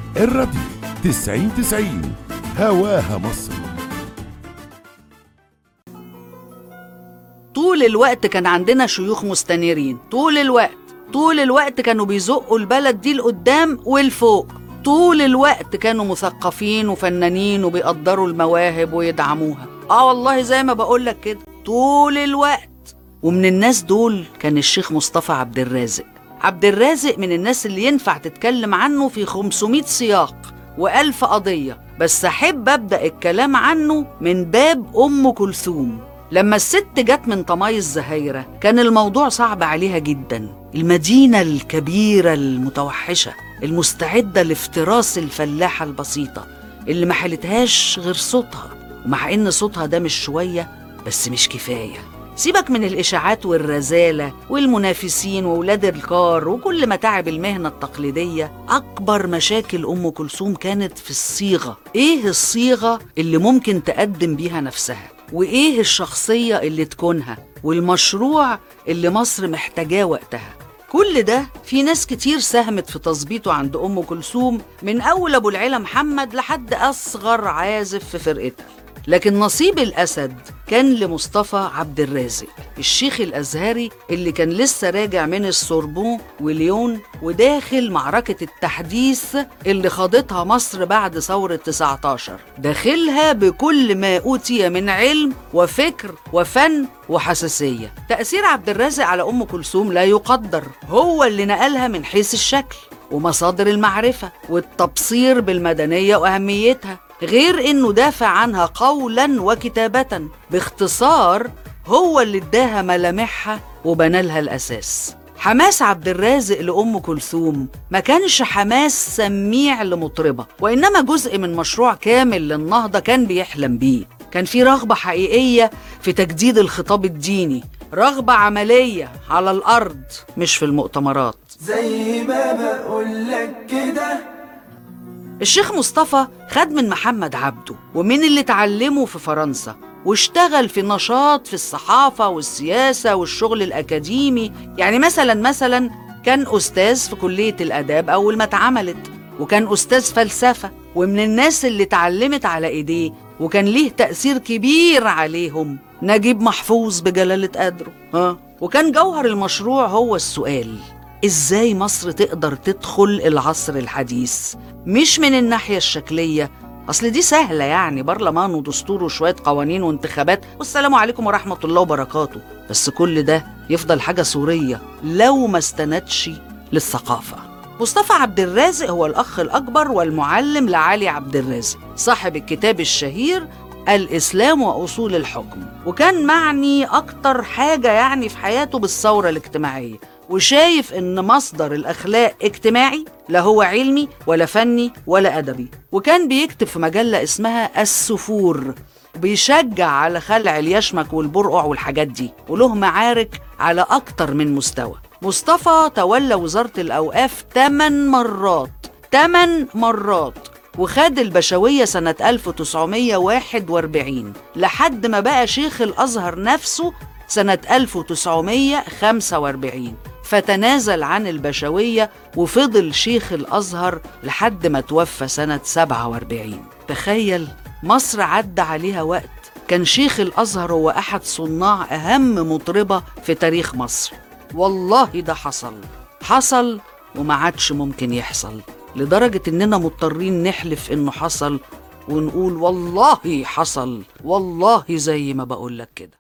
الراديو 90 90 هواها مصر طول الوقت كان عندنا شيوخ مستنيرين طول الوقت طول الوقت كانوا بيزقوا البلد دي لقدام ولفوق طول الوقت كانوا مثقفين وفنانين وبيقدروا المواهب ويدعموها اه والله زي ما بقولك كده طول الوقت ومن الناس دول كان الشيخ مصطفى عبد الرازق عبد الرازق من الناس اللي ينفع تتكلم عنه في 500 سياق وألف قضية بس أحب أبدأ الكلام عنه من باب أم كلثوم لما الست جت من طماي الزهايرة كان الموضوع صعب عليها جدا المدينة الكبيرة المتوحشة المستعدة لافتراس الفلاحة البسيطة اللي ما حلتهاش غير صوتها ومع إن صوتها ده مش شوية بس مش كفاية سيبك من الإشاعات والرزالة والمنافسين وولاد الكار وكل متاعب المهنة التقليدية أكبر مشاكل أم كلثوم كانت في الصيغة إيه الصيغة اللي ممكن تقدم بيها نفسها وإيه الشخصية اللي تكونها والمشروع اللي مصر محتاجاه وقتها كل ده في ناس كتير ساهمت في تظبيطه عند أم كلثوم من أول أبو العلا محمد لحد أصغر عازف في فرقتها لكن نصيب الأسد كان لمصطفى عبد الرازق الشيخ الأزهري اللي كان لسه راجع من السوربون وليون وداخل معركة التحديث اللي خاضتها مصر بعد ثورة 19 داخلها بكل ما أوتي من علم وفكر وفن وحساسية تأثير عبد الرازق على أم كلثوم لا يقدر هو اللي نقلها من حيث الشكل ومصادر المعرفة والتبصير بالمدنية وأهميتها غير انه دافع عنها قولا وكتابة باختصار هو اللي اداها ملامحها وبنى لها الاساس حماس عبد الرازق لأم كلثوم ما كانش حماس سميع لمطربة وإنما جزء من مشروع كامل للنهضة كان بيحلم بيه كان في رغبة حقيقية في تجديد الخطاب الديني رغبة عملية على الأرض مش في المؤتمرات زي ما بقولك كده الشيخ مصطفى خد من محمد عبده ومن اللي اتعلمه في فرنسا واشتغل في نشاط في الصحافة والسياسة والشغل الأكاديمي يعني مثلا مثلا كان أستاذ في كلية الآداب أول ما اتعملت وكان أستاذ فلسفة ومن الناس اللي اتعلمت على إيديه وكان ليه تأثير كبير عليهم نجيب محفوظ بجلالة قدره ها وكان جوهر المشروع هو السؤال ازاي مصر تقدر تدخل العصر الحديث مش من الناحية الشكلية أصل دي سهلة يعني برلمان ودستور وشوية قوانين وانتخابات والسلام عليكم ورحمة الله وبركاته بس كل ده يفضل حاجة سورية لو ما استندش للثقافة مصطفى عبد الرازق هو الأخ الأكبر والمعلم لعلي عبد الرازق صاحب الكتاب الشهير الإسلام وأصول الحكم وكان معني أكتر حاجة يعني في حياته بالثورة الاجتماعية وشايف إن مصدر الأخلاق اجتماعي لا هو علمي ولا فني ولا أدبي وكان بيكتب في مجلة اسمها السفور بيشجع على خلع اليشمك والبرقع والحاجات دي وله معارك على أكتر من مستوى مصطفى تولى وزارة الأوقاف 8 مرات 8 مرات وخد البشوية سنة 1941 لحد ما بقى شيخ الأزهر نفسه سنة 1945 فتنازل عن البشوية وفضل شيخ الأزهر لحد ما توفى سنة 47 تخيل مصر عدى عليها وقت كان شيخ الأزهر هو أحد صناع أهم مطربة في تاريخ مصر والله ده حصل حصل وما عادش ممكن يحصل لدرجة إننا مضطرين نحلف إنه حصل ونقول والله حصل والله زي ما بقولك كده